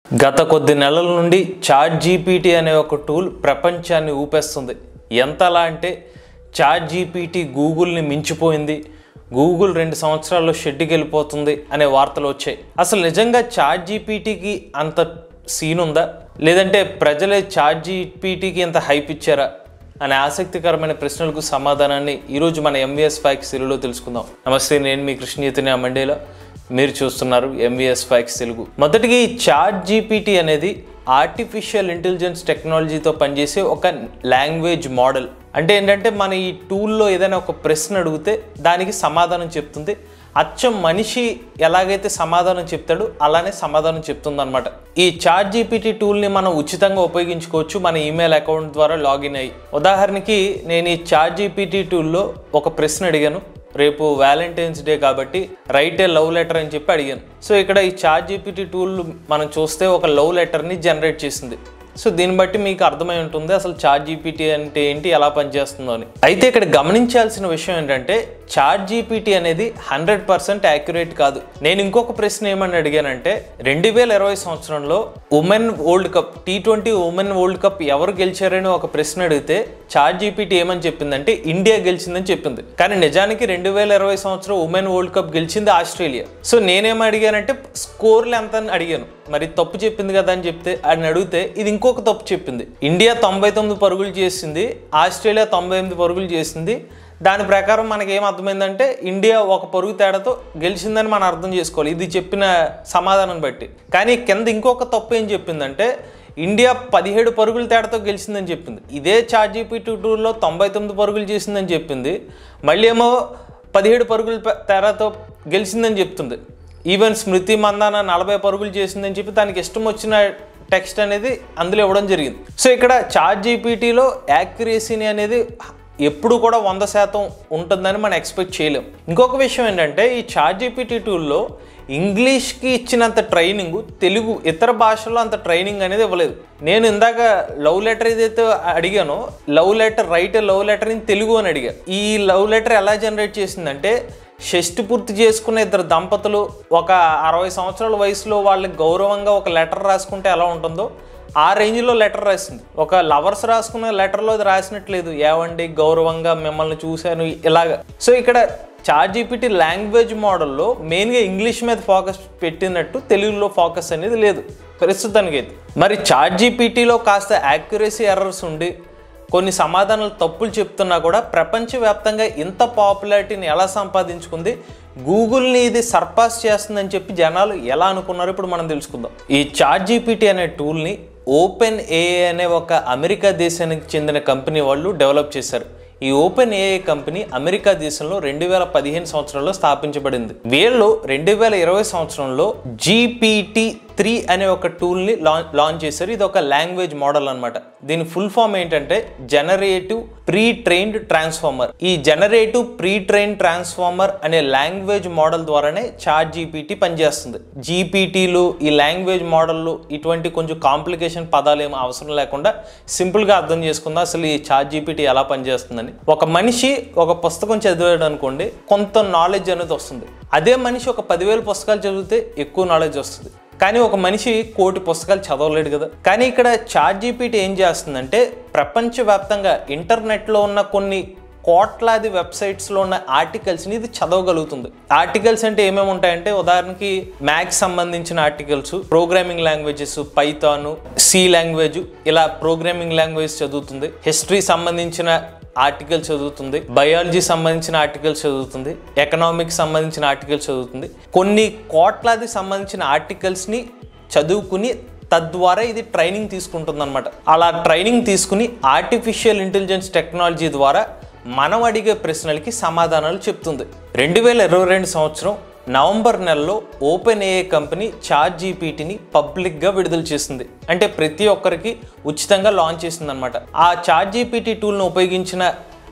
గత కొద్ది నెలల నుండి చాట్ జీపీటీ అనే ఒక టూల్ ప్రపంచాన్ని ఊపేస్తుంది ఎంతలా అంటే చాట్ జీపీటీ గూగుల్ని మించిపోయింది గూగుల్ రెండు సంవత్సరాల్లో షెడ్డుకి వెళ్ళిపోతుంది అనే వార్తలు వచ్చాయి అసలు నిజంగా చాట్ జీపీటీకి అంత సీన్ ఉందా లేదంటే ప్రజలే చాట్ జీపీటీకి ఎంత హైప్ ఇచ్చారా అనే ఆసక్తికరమైన ప్రశ్నలకు సమాధానాన్ని ఈరోజు మన ఎంవిఎస్ ఫ్యాక్స్ తెలుగులో తెలుసుకుందాం నమస్తే నేను మీ కృష్ణ చైతన్య మండేలా మీరు చూస్తున్నారు ఎంవిఎస్ ఫ్యాక్స్ తెలుగు మొదటిగా ఈ చాట్ జీపీటీ అనేది ఆర్టిఫిషియల్ ఇంటెలిజెన్స్ టెక్నాలజీతో పనిచేసే ఒక లాంగ్వేజ్ మోడల్ అంటే ఏంటంటే మన ఈ టూల్లో ఏదైనా ఒక ప్రశ్న అడిగితే దానికి సమాధానం చెప్తుంది అచ్చం మనిషి ఎలాగైతే సమాధానం చెప్తాడో అలానే సమాధానం చెప్తుంది అనమాట ఈ చాట్ జీపీటీ టూల్ని మనం ఉచితంగా ఉపయోగించుకోవచ్చు మన ఈమెయిల్ అకౌంట్ ద్వారా లాగిన్ అయ్యి ఉదాహరణకి నేను ఈ చాట్ జీపీటీ టూల్లో ఒక ప్రశ్న అడిగాను రేపు వ్యాలంటైన్స్ డే కాబట్టి రైట్ ఏ లవ్ లెటర్ అని చెప్పి అడిగాను సో ఇక్కడ ఈ చాట్ జీపీటీ టూల్ మనం చూస్తే ఒక లవ్ లెటర్ని జనరేట్ చేసింది సో దీన్ని బట్టి మీకు అర్థమై ఉంటుంది అసలు చాట్ జీపీటీ అంటే ఏంటి ఎలా పనిచేస్తుందో అని అయితే ఇక్కడ గమనించాల్సిన విషయం ఏంటంటే చాట్ జీపీటీ అనేది హండ్రెడ్ పర్సెంట్ యాక్యురేట్ కాదు నేను ఇంకొక ప్రశ్న ఏమని అడిగానంటే రెండు వేల ఇరవై సంవత్సరంలో women world cup T twenty women world cup ఎవరు గెలిచారని ఒక ప్రశ్న అడిగితే చాట్ జీపీటీ ఏమని చెప్పిందంటే ఇండియా గెలిచిందని చెప్పింది కానీ నిజానికి రెండు వేల ఇరవై సంవత్సరం ఉమెన్ వరల్డ్ కప్ గెలిచింది ఆస్ట్రేలియా సో నేనేం అడిగానంటే స్కోర్లు ఎంత అని అడిగాను మరి తప్పు చెప్పింది కదా అని చెప్తే అని అడిగితే ఇది ఇంకొక తప్పు చెప్పింది ఇండియా తొంభై తొమ్మిది పరుగులు చేసింది ఆస్ట్రేలియా తొంభై ఎనిమిది పరుగులు చేసింది దాని ప్రకారం మనకి ఏం అర్థమైందంటే ఇండియా ఒక పరుగు తేడాతో గెలిచిందని మనం అర్థం చేసుకోవాలి ఇది చెప్పిన సమాధానం బట్టి కానీ కింద ఇంకొక తప్పు ఏం చెప్పిందంటే ఇండియా పదిహేడు పరుగుల తేడాతో గెలిచిందని చెప్పింది ఇదే చాట్ జీపీటీ టూర్లో తొంభై తొమ్మిది పరుగులు చేసిందని చెప్పింది మళ్ళీ ఏమో పదిహేడు పరుగుల ప- తేడాతో గెలిచిందని చెప్తుంది ఈవెన్ స్మృతి మందాన నలభై పరుగులు చేసిందని చెప్పి దానికి ఇష్టం వచ్చిన టెక్స్ట్ అనేది అందులో ఇవ్వడం జరిగింది సో ఇక్కడ చాట్ జీపీటీలో యాక్యురసీని అనేది ఎప్పుడు కూడా వంద శాతం ఉంటుందని మనం ఎక్స్పెక్ట్ చేయలేం ఇంకొక విషయం ఏంటంటే ఈ చాట్ జీపీటీ టూల్లో ఇంగ్లీష్కి ఇచ్చినంత ట్రైనింగ్ తెలుగు ఇతర భాషల్లో అంత ట్రైనింగ్ అనేది ఇవ్వలేదు నేను ఇందాక లవ్ లెటర్ ఏదైతే అడిగానో love letter write love letter in Telugu అని అడిగా ఈ లవ్ లెటర్ ఎలా జనరేట్ చేసిందంటే షష్టి పూర్తి చేసుకున్న ఇద్దరు దంపతులు ఒక అరవై సంవత్సరాల వయసులో వాళ్ళకి గౌరవంగా ఒక లెటర్ రాసుకుంటే ఎలా ఉంటుందో ఆ రేంజ్లో లెటర్ రాసింది ఒక లవర్స్ రాసుకున్న లెటర్లో అది రాసినట్లేదు ఏవండి గౌరవంగా మిమ్మల్ని చూశాను ఇలాగ సో ఇక్కడ చాట్ జీపీటీ లాంగ్వేజ్ మోడల్లో మెయిన్గా ఇంగ్లీష్ మీద ఫోకస్ పెట్టినట్టు తెలుగులో ఫోకస్ అనేది లేదు ప్రస్తుతానికి అయితే మరి చాట్ జీపీటీలో కాస్త యాక్యురసీ ఎర్రర్స్ ఉండి కొన్ని సమాధానాలు తప్పులు చెప్తున్నా కూడా ప్రపంచవ్యాప్తంగా ఇంత పాపులారిటీని ఎలా సంపాదించుకుంది గూగుల్ని ఇది సర్పాస్ చేస్తుందని చెప్పి జనాలు ఎలా అనుకున్నారో ఇప్పుడు మనం తెలుసుకుందాం ఈ చాట్ జీపీటీ అనే టూల్ని ఓపెన్ ఏఏ అనే ఒక అమెరికా దేశానికి చెందిన కంపెనీ వాళ్ళు డెవలప్ చేశారు ఈ ఓపెన్ ఏఐ కంపెనీ అమెరికా దేశంలో రెండు వేల పదిహేను సంవత్సరంలో స్థాపించబడింది వీళ్ళు రెండు వేల ఇరవై సంవత్సరంలో జీపీటీ త్రీ అనే ఒక టూల్ని లాంచ్ లాంచ్ చేశారు ఇది ఒక లాంగ్వేజ్ మోడల్ అన్నమాట దీని ఫుల్ ఫామ్ ఏంటంటే జనరేటివ్ ప్రీ ట్రైన్డ్ ట్రాన్స్ఫార్మర్ ఈ జనరేటివ్ ప్రీ ట్రైన్ ట్రాన్స్ఫార్మర్ అనే లాంగ్వేజ్ మోడల్ ద్వారానే చాట్ జీపీటీ పనిచేస్తుంది జీపీటీలు ఈ లాంగ్వేజ్ మోడల్లు ఇటువంటి కొంచెం కాంప్లికేషన్ పదాలు ఏమో అవసరం లేకుండా సింపుల్గా అర్థం చేసుకుందా అసలు ఈ చాట్ జీపీటీ ఎలా పనిచేస్తుందని ఒక మనిషి ఒక పుస్తకం చదివాడు అనుకోండి కొంత నాలెడ్జ్ అనేది వస్తుంది అదే మనిషి ఒక పదివేల పుస్తకాలు చదివితే ఎక్కువ నాలెడ్జ్ వస్తుంది కానీ ఒక మనిషి కోటి పుస్తకాలు చదవలేడు కదా కానీ ఇక్కడ చాట్ జీపీటీ ఏం చేస్తుందంటే ప్రపంచవ్యాప్తంగా ఇంటర్నెట్లో ఉన్న కొన్ని కోట్లాది వెబ్సైట్స్లో ఉన్న ఆర్టికల్స్ని ఇది చదవగలుగుతుంది ఆర్టికల్స్ అంటే ఏమేమి ఉంటాయంటే ఉదాహరణకి మ్యాథ్స్ సంబంధించిన articles programming languages python C language ఇలా ప్రోగ్రామింగ్ లాంగ్వేజ్ చదువుతుంది హిస్టరీ సంబంధించిన ఆర్టికల్ చదువుతుంది బయాలజీ సంబంధించిన ఆర్టికల్స్ చదువుతుంది ఎకనామిక్స్ సంబంధించిన ఆర్టికల్స్ చదువుతుంది కొన్ని కోట్లాది సంబంధించిన ఆర్టికల్స్ని చదువుకుని తద్వారా ఇది ట్రైనింగ్ తీసుకుంటుంది అనమాట అలా ట్రైనింగ్ తీసుకుని ఆర్టిఫిషియల్ ఇంటెలిజెన్స్ టెక్నాలజీ ద్వారా మనం అడిగే ప్రశ్నలకి సమాధానాలు చెప్తుంది రెండు వేల ఇరవై రెండు సంవత్సరం నవంబర్ నెలలో ఓపెన్ ఏఏ కంపెనీ చాట్ జీపీటీని పబ్లిక్గా విడుదల చేసింది అంటే ప్రతి ఒక్కరికి ఉచితంగా లాంచ్ చేసింది అనమాట ఆ చాట్ జీపీటీ టూల్ను ఉపయోగించిన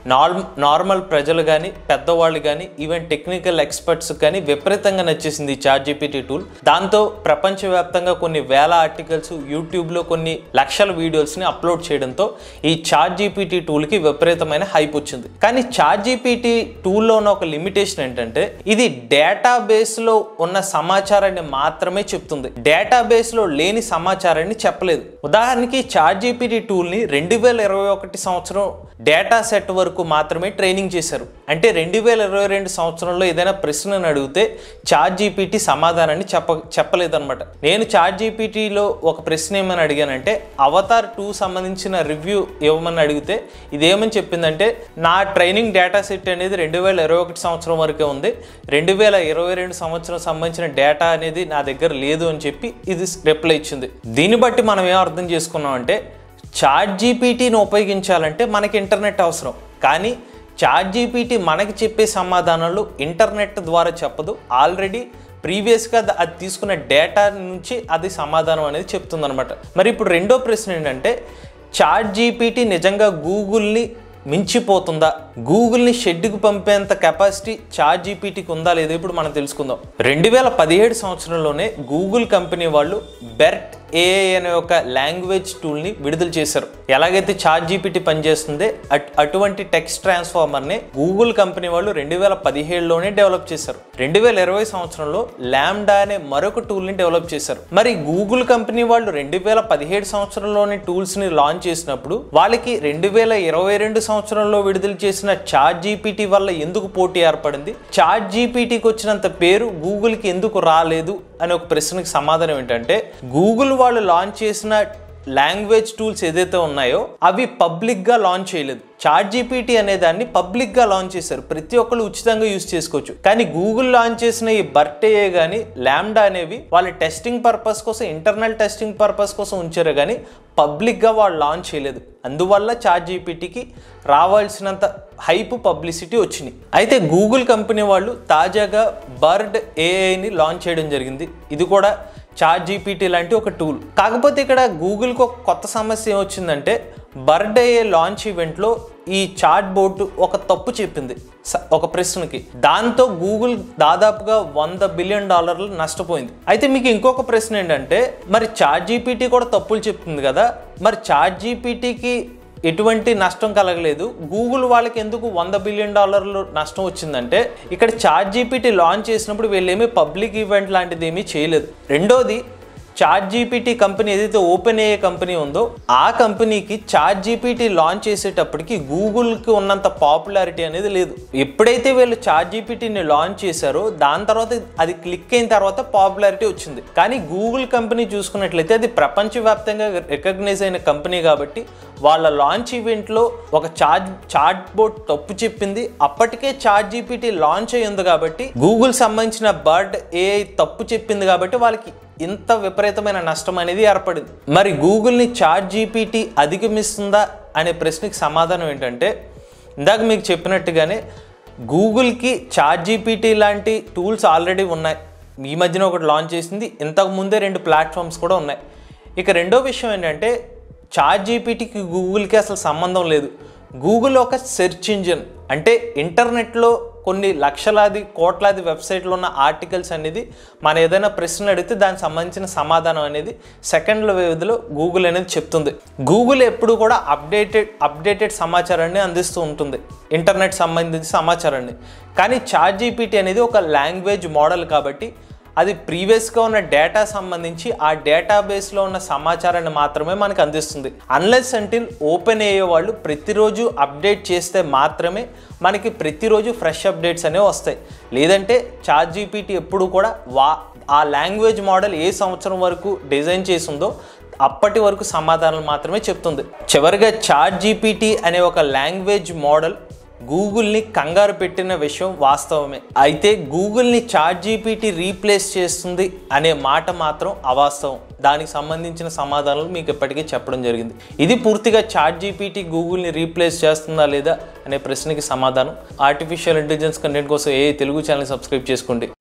నార్మ్ నార్మల్ ప్రజలు కానీ పెద్దవాళ్ళు కానీ ఈవెన్ టెక్నికల్ ఎక్స్పర్ట్స్ కానీ విపరీతంగా నచ్చేసింది ఈ చాట్ జీపీటీ టూల్ దాంతో ప్రపంచవ్యాప్తంగా కొన్ని వేల ఆర్టికల్స్ యూట్యూబ్లో కొన్ని లక్షల వీడియోస్ని అప్లోడ్ చేయడంతో ఈ చాట్ జీపీటీ టూల్కి విపరీతమైన హైప్ వచ్చింది కానీ చాట్ జీపీటీ టూల్లో ఉన్న ఒక లిమిటేషన్ ఏంటంటే ఇది డేటాబేస్లో ఉన్న సమాచారాన్ని మాత్రమే చెప్తుంది డేటాబేస్లో లేని సమాచారాన్ని చెప్పలేదు ఉదాహరణకి చాట్ జీపీటీ టూల్ని రెండు వేల ఇరవై ఒకటి సంవత్సరం డేటా సెట్ వరకు మాత్రమే ట్రైనింగ్ చేశారు అంటే రెండు వేల ఇరవై రెండు సంవత్సరంలో ఏదైనా ప్రశ్నను అడిగితే చాట్ జీపీటీ సమాధానాన్ని చెప్ప చెప్పలేదన్నమాట నేను చాట్ జీపీటీలో ఒక ప్రశ్న ఏమని అడిగానంటే అవతార్ టూ సంబంధించిన రివ్యూ ఇవ్వమని అడిగితే ఇదేమని చెప్పిందంటే నా ట్రైనింగ్ డేటా సెట్ అనేది రెండు వేల ఇరవై ఒకటి సంవత్సరం వరకే ఉంది రెండు వేల ఇరవై రెండు సంవత్సరం సంబంధించిన డేటా అనేది నా దగ్గర లేదు అని చెప్పి ఇది రిప్లై ఇచ్చింది దీన్ని బట్టి మనం ఏం అర్థం చేసుకున్నాం అంటే చాట్ జీపీటీని ఉపయోగించాలంటే మనకి ఇంటర్నెట్ అవసరం కానీ చాట్ జీపీటీ మనకి చెప్పే సమాధానాలు ఇంటర్నెట్ ద్వారా చెప్పదు ఆల్రెడీ ప్రీవియస్గా అది తీసుకున్న డేటా నుంచి అది సమాధానం అనేది చెప్తుందనమాట మరి ఇప్పుడు రెండో ప్రశ్న ఏంటంటే చాట్ జీపీటీ నిజంగా గూగుల్ని మించిపోతుందా గూగుల్ని షెడ్కి పంపేంత కెపాసిటీ చాట్ జీపీటీకి ఉందా లేదా ఇప్పుడు మనం తెలుసుకుందాం రెండు వేల పదిహేడు సంవత్సరంలోనే గూగుల్ కంపెనీ వాళ్ళు బెర్ట్ ఏఐ అనే ఒక లాంగ్వేజ్ టూల్ని విడుదల చేశారు ఎలాగైతే చాట్ జీపీటీ పనిచేస్తుందే అట్ అటువంటి టెక్స్ట్ ట్రాన్స్ఫార్మర్ని గూగుల్ కంపెనీ వాళ్ళు రెండు వేల పదిహేడులోనే డెవలప్ చేశారు రెండు వేల ఇరవై సంవత్సరంలో ల్యాండా అనే మరొక టూల్ని డెవలప్ చేశారు మరి గూగుల్ కంపెనీ వాళ్ళు రెండు వేల పదిహేడు సంవత్సరంలోని టూల్స్ని లాంచ్ చేసినప్పుడు వాళ్ళకి రెండు వేల ఇరవై రెండు సంవత్సరంలో విడుదల చేసిన చాట్ జీపీటీ వల్ల ఎందుకు పోటీ ఏర్పడింది చాట్ జీపీటీకి వచ్చినంత పేరు గూగుల్కి ఎందుకు రాలేదు అనే ఒక ప్రశ్నకి సమాధానం ఏంటంటే గూగుల్ వాళ్ళు లాంచ్ చేసిన లాంగ్వేజ్ టూల్స్ ఏదైతే ఉన్నాయో అవి పబ్లిక్గా లాంచ్ చేయలేదు చాట్ జీపీటీ అనే దాన్ని పబ్లిక్గా లాంచ్ చేశారు ప్రతి ఒక్కరు ఉచితంగా యూస్ చేసుకోవచ్చు కానీ గూగుల్ లాంచ్ చేసిన ఈ బర్టేయే కానీ ల్యాండా అనేవి వాళ్ళ టెస్టింగ్ పర్పస్ కోసం ఇంటర్నల్ టెస్టింగ్ పర్పస్ కోసం ఉంచారు కానీ పబ్లిక్గా వాళ్ళు లాంచ్ చేయలేదు అందువల్ల చాట్ జీపీటీకి రావాల్సినంత హైప్ పబ్లిసిటీ వచ్చింది అయితే గూగుల్ కంపెనీ వాళ్ళు తాజాగా బర్డ్ ఏఐని లాంచ్ చేయడం జరిగింది ఇది కూడా చాట్ జీపీటీ లాంటి ఒక టూల్ కాకపోతే ఇక్కడ గూగుల్కి ఒక కొత్త సమస్య ఏమొచ్చిందంటే బర్త్డే లాంచ్ ఈవెంట్లో ఈ చాట్ బోర్డు ఒక తప్పు చెప్పింది స- ఒక ప్రశ్నకి దాంతో గూగుల్ దాదాపుగా వంద బిలియన్ డాలర్లు నష్టపోయింది అయితే మీకు ఇంకొక ప్రశ్న ఏంటంటే మరి చాట్ జీపీటీ కూడా తప్పులు చెప్తుంది కదా మరి చాట్ జీపీటీకి ఎటువంటి నష్టం కలగలేదు గూగుల్ వాళ్ళకి ఎందుకు వంద బిలియన్ డాలర్లు నష్టం వచ్చిందంటే ఇక్కడ చాట్ జీపీటీ లాంచ్ చేసినప్పుడు వీళ్ళేమీ పబ్లిక్ ఈవెంట్ లాంటిది ఏమీ చేయలేదు రెండోది చాట్ జీపీటీ కంపెనీ ఏదైతే ఓపెన్ ఏ కంపెనీ ఉందో ఆ కంపెనీకి చాట్ జీపీటీ లాంచ్ చేసేటప్పటికి గూగుల్కి ఉన్నంత పాపులారిటీ అనేది లేదు ఎప్పుడైతే వీళ్ళు చాట్ జీపీటీని లాంచ్ చేశారో దాని తర్వాత అది క్లిక్ అయిన తర్వాత పాపులారిటీ వచ్చింది కానీ గూగుల్ కంపెనీ చూసుకున్నట్లయితే అది ప్రపంచవ్యాప్తంగా రికగ్నైజ్ అయిన కంపెనీ కాబట్టి వాళ్ళ లాంచ్ ఈవెంట్లో ఒక చాట్ చాట్ బోర్డ్ తప్పు చెప్పింది అప్పటికే చాట్ జీపీటీ లాంచ్ అయ్యింది కాబట్టి గూగుల్ సంబంధించిన బర్డ్ ఏఐ తప్పు చెప్పింది కాబట్టి వాళ్ళకి ఇంత విపరీతమైన నష్టం అనేది ఏర్పడింది మరి గూగుల్ని చాట్ జీపీటీ అధిగమిస్తుందా అనే ప్రశ్నకి సమాధానం ఏంటంటే ఇందాక మీకు చెప్పినట్టుగానే గూగుల్కి చాట్ జీపీటీ లాంటి టూల్స్ ఆల్రెడీ ఉన్నాయి ఈ మధ్యన ఒకటి లాంచ్ చేసింది ఇంతకు ముందే రెండు ప్లాట్ఫామ్స్ కూడా ఉన్నాయి ఇక రెండో విషయం ఏంటంటే చాట్ జీపీటీకి గూగుల్కి అసలు సంబంధం లేదు గూగుల్ ఒక సెర్చ్ ఇంజిన్ అంటే ఇంటర్నెట్లో కొన్ని లక్షలాది కోట్లాది వెబ్సైట్లో ఉన్న ఆర్టికల్స్ అనేది మన ఏదైనా ప్రశ్నలు అడిగితే దానికి సంబంధించిన సమాధానం అనేది సెకండ్ల వ్యవధిలో గూగుల్ అనేది చెప్తుంది గూగుల్ ఎప్పుడు కూడా అప్డేటెడ్ అప్డేటెడ్ సమాచారాన్ని అందిస్తూ ఉంటుంది ఇంటర్నెట్ సంబంధించిన సమాచారాన్ని కానీ చాట్ జీపీటీ అనేది ఒక లాంగ్వేజ్ మోడల్ కాబట్టి అది ప్రీవియస్గా ఉన్న డేటా సంబంధించి ఆ డేటాబేస్లో ఉన్న సమాచారాన్ని మాత్రమే మనకు అందిస్తుంది అన్లెస్ అంటిల్ ఓపెన్ అయ్యే వాళ్ళు ప్రతిరోజు అప్డేట్ చేస్తే మాత్రమే మనకి ప్రతిరోజు ఫ్రెష్ అప్డేట్స్ అనేవి వస్తాయి లేదంటే చాట్ జీపీటీ ఎప్పుడు కూడా వా ఆ లాంగ్వేజ్ మోడల్ ఏ సంవత్సరం వరకు డిజైన్ చేసిందో అప్పటి వరకు సమాధానాలు మాత్రమే చెప్తుంది చివరిగా చాట్ జీపీటీ అనే ఒక లాంగ్వేజ్ మోడల్ గూగుల్ని కంగారు పెట్టిన విషయం వాస్తవమే అయితే గూగుల్ని చాట్ జీపీటీ రీప్లేస్ చేస్తుంది అనే మాట మాత్రం అవాస్తవం దానికి సంబంధించిన సమాధానాలు మీకు ఇప్పటికే చెప్పడం జరిగింది ఇది పూర్తిగా చాట్ జీపీటీ గూగుల్ని రీప్లేస్ చేస్తుందా లేదా అనే ప్రశ్నకి సమాధానం ఆర్టిఫిషియల్ ఇంటెలిజెన్స్ కంటెంట్ కోసం ఏ తెలుగు ఛానల్ సబ్స్క్రైబ్ చేసుకోండి